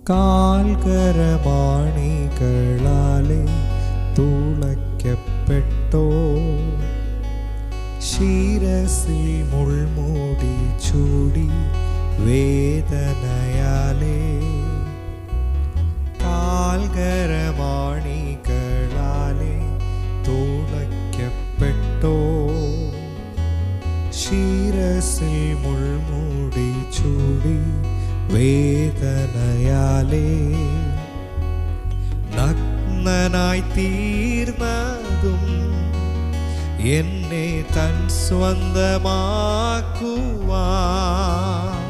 കാൽകരമാണികളാലെ തുളയ്ക്കപ്പെട്ടോ ശിരസിൽ മുൾമൂടി ചൂടി വേദനയാലേ കാൽകരമാണികളാലെ തുളയ്ക്കപ്പെട്ടോ ശിരസിൽ മുൾമൂടി ചൂടി വേദനയാലേ നഗ്നനായി തീർന്നതും എന്നെ തൻ സ്വന്തമാക്കുവാൻ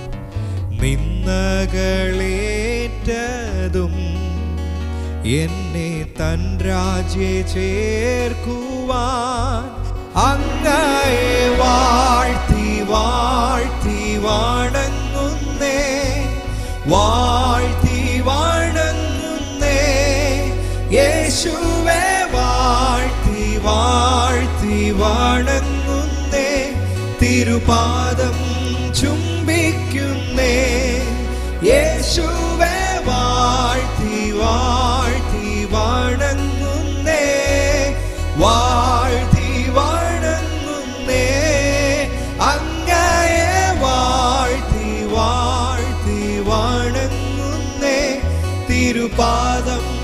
നിന്നകളേറ്റതും എന്നെ തൻ രാജ്യെ ചേർക്കുവാൻ അങ്ങയെ വാഴ്ത്തി വാഴ്ത്തി വണങ്ങുന്നേ വാഴ്ത്തി വണങ്ങുന്നേ യേശുവേ വാഴ്ത്തി വാഴ്ത്തി വണങ്ങുന്നേ തിരുപാദം ചുംബിക്കുന്നേ യേശുവേ വാഴ്ത്തി വാഴ്ത്തി വണങ്ങുന്നേ വാഴ്ത്തി വണങ്ങുന്നേ അങ്ങയെ വാഴ്ത്തി വാഴ്ത്തി വണങ്ങുന്നേ തിരുപാദം